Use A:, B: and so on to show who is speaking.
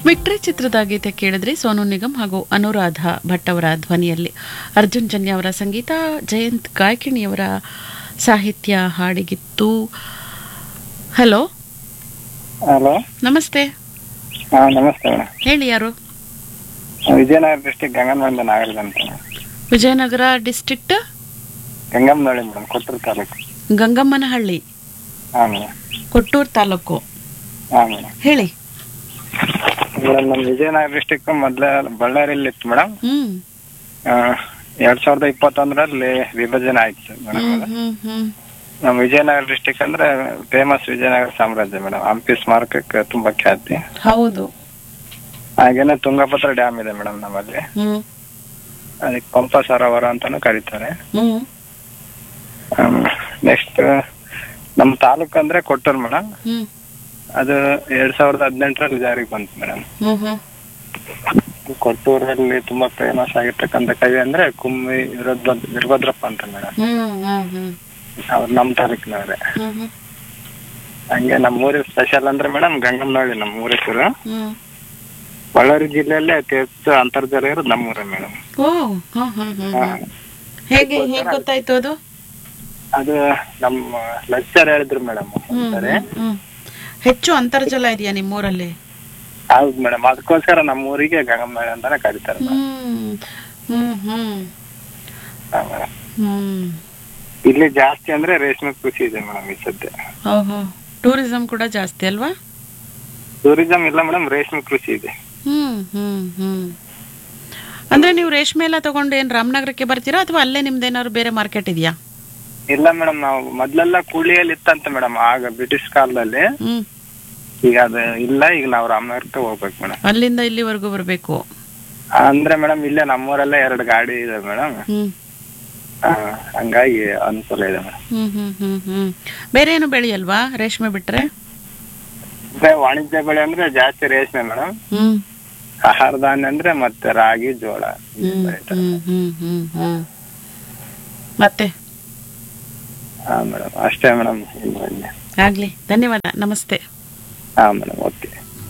A: Victory ಚಿತ್ರದ ಗೀತೆ ಕೇಳಿದ್ರಿ ಸೋನು ನಿಗಮ್ ಹಾಗೂ ಅನುರಾಧ ಭಟ್ ಅವರ ಧ್ವನಿಯಲ್ಲಿ ಅರ್ಜುನ್ ಜನ್ಯ ಅವರ ಸಂಗೀತ ಜಯಂತ್ ಗಾಯಕಿಣಿಯವರ ಸಾಹಿತ್ಯ ಹಾಡಿಗಿತ್ತು ಹಲೋ
B: ಹಲೋ
A: ನಮಸ್ತೆ
B: ಹಾ ನಮಸ್ತೆ ಮೇಡಮ್
A: ಹೇಳಿ ಯಾರು
B: ವಿಜಯನಗರ ಡಿಸ್ಟಿಕ್ ಗಂಗನಮಂದ ನಾಗರಾಜ್ ಅಂತ
A: ವಿಜಯನಗರ ಡಿಸ್ಟ್ರಿಕ್ಟ್
B: ಗಂಗಮ್ಮನಹಳ್ಳಿ ಮೇಡಮ್ ಕೊಟ್ಟೂರು ತಾಲೂಕು
A: ಗಂಗಮ್ಮನಹಳ್ಳಿ
B: ಹಾ ಮೇಡಮ್
A: ಕೊಟ್ಟೂರು ತಾಲೂಕು
B: ಹಾ ಮೇಡಮ್
A: ಹೇಳಿ
B: ಮೇಡಮ್ ನಮ್ಮ ವಿಜಯನಗರ ಡಿಸ್ಟಿಕ್ ಮೊದ್ಲ ಬಳ್ಳಾರಿಯಲ್ಲಿ ಇತ್ತು ಮೇಡಮ್
A: ಹ್ಮ್
B: ಎರಡ್ ಸಾವಿರದ ಇಪ್ಪತ್ತೊಂದರಲ್ಲಿ ವಿಭಜನೆ ಆಯ್ತು ಮೇಡಮ್
A: ಹ್ಮ್ ಹ್ಮ್ ಹ್ಮ್
B: ನಮ್ಮ ವಿಜಯನಗರ ಡಿಸ್ಟಿಕ್ ಅಂದ್ರೆ ಫೇಮಸ್ ವಿಜಯನಗರ ಸಾಮ್ರಾಜ್ಯ ಮೇಡಮ್ ಹಂಪಿ ಸ್ಮಾರಕಕ್ಕೆ ತುಂಬಾ ಖ್ಯಾತಿ
A: ಹೌದು
B: ಹಾಗೇನೆ ತುಂಗಭದ್ರಾ ಡ್ಯಾಮ್ ಇದೆ ಮೇಡಮ್ ನಮ್ಮಲ್ಲಿ
A: ಹ್ಮ್
B: ಅದಕ್ಕೆ ಪಂಪ ಸರೋವರ ಅಂತಾನು ಕರೀತಾರೆ
A: ಹ್ಮ್
B: ನೆಕ್ಸ್ಟ್ ನಮ್ಮ ತಾಲೂಕು ಅಂದ್ರೆ ಕೊಟ್ಟೂರು ಮೇಡಮ್
A: ಹ್ಮ್
B: ಅದು ಎರಡ್ ಸಾವಿರದ ಹದಿನೆಂಟರಲ್ಲಿ ಜಾರಿಗೆ ಬಂತು ಮೇಡಮ್
A: ಹ್ಮ್ ಹ್ಮ್
B: ಕೊಟ್ಟೂರಲ್ಲಿ ತುಂಬಾ ಫೇಮಸ್ ಆಗಿರ್ತಕ್ಕಂಥ ಕವಿ ಅಂದ್ರೆ ಕುಮ್ಮಿ ವೀರಭದ್ರ ವೀರಭದ್ರಪ್ಪ ಅಂತ ಮೇಡಮ್
A: ಹ್ಮ್ ಹ್ಮ್ ಹ್ಮ್
B: ಅವ್ರು ನಮ್ಮ ತಾಲೂಕಿನವ್ರೆ
A: ಹ್ಮ್ ಹ್ಮ್
B: ಹಂಗೆ ನಮ್ಮ ಊರಿನ ಸ್ಪೆಷಲ್ ಅಂದ್ರೆ ಮೇಡಮ್ ಗಂಗಮ್ಮನಹಳ್ಳಿ ನಮ್ಮ ಊರ ಹೆಸರು
A: ಹ್ಮ್
B: ಬಳ್ಳಾರಿ ಜಿಲ್ಲೆಯಲ್ಲಿ ಅತಿ ಹೆಚ್ಚು ಅಂತರ್ಜಲ ಇರೋದು ನಮ್ಮೂರೇ ಮೇಡಮ್
A: ಓ ಹ್ಮ್ ಹ್ಮ್ ಹ್ಮ್ ಹ್ಮ್ ಹೇಗೆ ಹೇಗೆ ಗೊತ್ತಾಯ್ತು ಅದು
B: ಅದು ನಮ್ಮ ಲೆಕ್ಚರ್ ಹೇಳಿದ್ರು ಮೇಡಮ್
A: ಹ್ಮ್
B: ಸರಿ
A: ಹ್ಮ್ ಹೆಚ್ಚು ಅಂತರ್ಜಲ ಇದೆಯಾ ನಿಮ್ಮೂರಲ್ಲಿ
B: ಹೌದು ಮೇಡಮ್ ಅದಕ್ಕೋಸ್ಕರ ನಮ್ಮ ಊರಿಗೆ ಗಂಗಮ್ಮನಹಳ್ಳಿ ಅಂತಾನೆ ಕರೀತಾರೆ
A: ಹ್ಮ್ ಹ್ಮ್ ಹ್ಮ್
B: ಹಾ, madam.
A: ಹ್ಮ್
B: ಇಲ್ಲಿ ಜಾಸ್ತಿ ಅಂದ್ರೆ ರೇಷ್ಮೆ ಕೃಷಿ ಇದೆ ಮೇಡಮ್ ಈ ಸದ್ಯ
A: ಓಹೋ ಟೂರಿಸಂ ಕೂಡ ಜಾಸ್ತಿ ಅಲ್ವಾ
B: ಟೂರಿಸಂ ಇಲ್ಲ ಮೇಡಮ್ ರೇಷ್ಮೆ ಕೃಷಿ ಇದೆ
A: ಹ್ಮ್ ಹ್ಮ್ ಹ್ಮ್ ಅಂದ್ರೆ ನೀವು ರೇಷ್ಮೆ ಎಲ್ಲ ತಗೊಂಡು ಏನ್ ರಾಮನಗರಕ್ಕೆ ಬರ್ತೀರಾ ಅಥವಾ ಅಲ್ಲೇ ನಿಮ್ದೇನಾದ್ರು ಬೇರೆ ಮಾರ್ಕೆಟ್ ಇದೆಯಾ
B: ಇಲ್ಲ ಮೇಡಮ್ ನಾವು ಮೊದ್ಲೆಲ್ಲ ಕೂಲಿಯಲ್ಲಿ ಇತ್ತಂತ ಮೇಡಮ್ ಆಗ ಬ್ರಿಟಿಷ್ ಕಾಲದಲ್ಲಿ
A: ಹ್ಮ್
B: ಈಗ ಅದು ಇಲ್ಲ ಈಗ ನಾವು ರಾಮನಗರಕ್ಕೆ ಹೋಗ್ಬೇಕು ಮೇಡಮ್
A: ಅಲ್ಲಿಂದ ಇಲ್ಲಿವರೆಗೂ ಬರಬೇಕು
B: ಅಂದ್ರೆ ಮೇಡಮ್ ಇಲ್ಲೇ ನಮ್ಮೂರಲ್ಲೇ ಎರಡು ಗಾಡಿ ಇದೆ ಮೇಡಮ್
A: ಹ್ಮ್
B: ಹಂಗಾಗಿ ಅನುಕೂಲ ಇದೆ ಮೇಡಮ್
A: ಹ್ಮ್ ಹ್ಮ್ ಹ್ಮ್ ಹ್ಮ್ ಬೇರೆ ಏನು ಬೆಳೆಯಲ್ವಾ ರೇಷ್ಮೆ ಬಿಟ್ರೆ
B: ಮತ್ತೆ ವಾಣಿಜ್ಯ ಬೆಳೆ ಅಂದ್ರೆ ಜಾಸ್ತಿ ರೇಷ್ಮೆ ಮೇಡಮ್
A: ಹ್ಮ್
B: ಆಹಾರ ಧಾನ್ಯ ಅಂದ್ರೆ ಮತ್ತೆ ರಾಗಿ ಜೋಳ
A: ಹ್ಮ್ ಹ್ಮ್ ಹ್ಮ್ ಹ್ಮ್ ಹ್ಮ್ ಮತ್ತೆ
B: ಹಾ ಮೇಡಮ್ ಅಷ್ಟೇ ಮೇಡಮ್
A: ಆಗ್ಲಿ ಧನ್ಯವಾದ ನಮಸ್ತೆ
B: ಹಾ ಮೇಡಮ್ ಓಕೆ